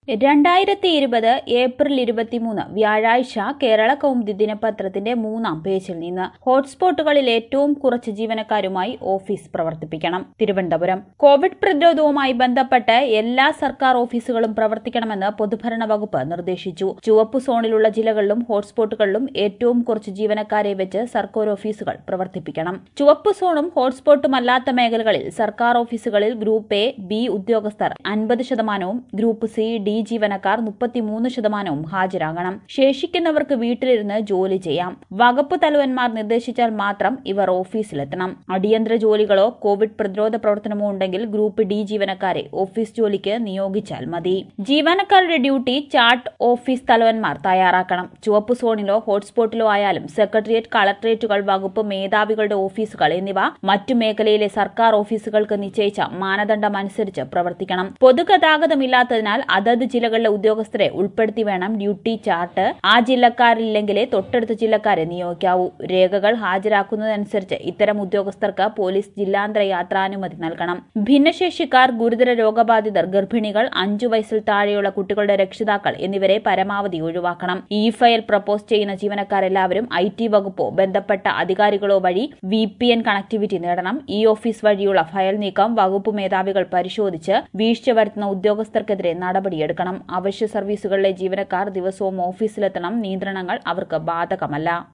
രണ്ടായിരത്തി ഇരുപത് ഏപ്രിൽ ഇരുപത്തിമൂന്ന് വ്യാഴാഴ്ച കേരള കൗമുദി ദിനപത്രത്തിന്റെ മൂന്നാം പേജിൽ നിന്ന് ഹോട്ട്സ്പോട്ടുകളിൽ ഏറ്റവും കുറച്ച് ജീവനക്കാരുമായി ഓഫീസ് പ്രവർത്തിപ്പിക്കണം തിരുവനന്തപുരം കോവിഡ് പ്രതിരോധവുമായി ബന്ധപ്പെട്ട് എല്ലാ സർക്കാർ ഓഫീസുകളും പ്രവർത്തിക്കണമെന്ന് പൊതുഭരണ വകുപ്പ് നിർദ്ദേശിച്ചു ചുവപ്പ് സോണിലുള്ള ജില്ലകളിലും ഹോട്ട്സ്പോട്ടുകളിലും ഏറ്റവും കുറച്ച് ജീവനക്കാരെ വെച്ച് സർക്കാർ ഓഫീസുകൾ പ്രവർത്തിപ്പിക്കണം ചുവപ്പ് സോണും ഹോട്ട്സ്പോട്ടും അല്ലാത്ത മേഖലകളിൽ സർക്കാർ ഓഫീസുകളിൽ ഗ്രൂപ്പ് എ ബി ഉദ്യോഗസ്ഥർ അൻപത് ശതമാനവും ഗ്രൂപ്പ് സി ഡി ജീവനക്കാർ മുപ്പത്തിമൂന്ന് ശതമാനവും ഹാജരാകണം ശേഷിക്കുന്നവർക്ക് വീട്ടിലിരുന്ന് ജോലി ചെയ്യാം വകുപ്പ് തലവന്മാർ നിർദ്ദേശിച്ചാൽ മാത്രം ഇവർ ഓഫീസിലെത്തണം അടിയന്തര ജോലികളോ കോവിഡ് പ്രതിരോധ പ്രവർത്തനമോ ഉണ്ടെങ്കിൽ ഗ്രൂപ്പ് ഡി ജീവനക്കാരെ ഓഫീസ് ജോലിക്ക് നിയോഗിച്ചാൽ മതി ജീവനക്കാരുടെ ഡ്യൂട്ടി ചാർട്ട് ഓഫീസ് തലവന്മാർ തയ്യാറാക്കണം ചുവപ്പ് സോണിലോ ഹോട്ട്സ്പോട്ടിലോ ആയാലും സെക്രട്ടേറിയറ്റ് കളക്ടറേറ്റുകൾ വകുപ്പ് മേധാവികളുടെ ഓഫീസുകൾ എന്നിവ മറ്റു മേഖലയിലെ സർക്കാർ ഓഫീസുകൾക്ക് നിശ്ചയിച്ച മാനദണ്ഡം അനുസരിച്ച് പ്രവർത്തിക്കണം പൊതുഗതാഗതമില്ലാത്തതിനാൽ അതത് ജില്ലകളിലെ ഉദ്യോഗസ്ഥരെ ഉൾപ്പെടുത്തി വേണം ഡ്യൂട്ടി ചാർട്ട് ആ ജില്ലക്കാരില്ലെങ്കിലേ തൊട്ടടുത്ത ജില്ലക്കാരെ നിയോഗിക്കാവൂ രേഖകൾ ഹാജരാക്കുന്നതനുസരിച്ച് ഇത്തരം ഉദ്യോഗസ്ഥർക്ക് പോലീസ് ജില്ലാന്തര യാത്രാനുമതി നൽകണം ഭിന്നശേഷിക്കാർ ഗുരുതര രോഗബാധിതർ ഗർഭിണികൾ അഞ്ചു വയസ്സിൽ താഴെയുള്ള കുട്ടികളുടെ രക്ഷിതാക്കൾ എന്നിവരെ പരമാവധി ഒഴിവാക്കണം ഇ ഫയൽ പ്രപ്പോസ് ചെയ്യുന്ന ജീവനക്കാരെല്ലാവരും ഐ ടി വകുപ്പോ ബന്ധപ്പെട്ട അധികാരികളോ വഴി വി പി എൻ കണക്ടിവിറ്റി നേടണം ഇ ഓഫീസ് വഴിയുള്ള ഫയൽ നീക്കം വകുപ്പ് മേധാവികൾ പരിശോധിച്ച് വീഴ്ച വരുത്തുന്ന ഉദ്യോഗസ്ഥർക്കെതിരെ നടപടിയെടുക്കണം അവശ്യ സർവീസുകളിലെ ജീവനക്കാർ ദിവസവും ഓഫീസിലെത്തണം നിയന്ത്രണങ്ങൾ അവർക്ക് ബാധകമല്ല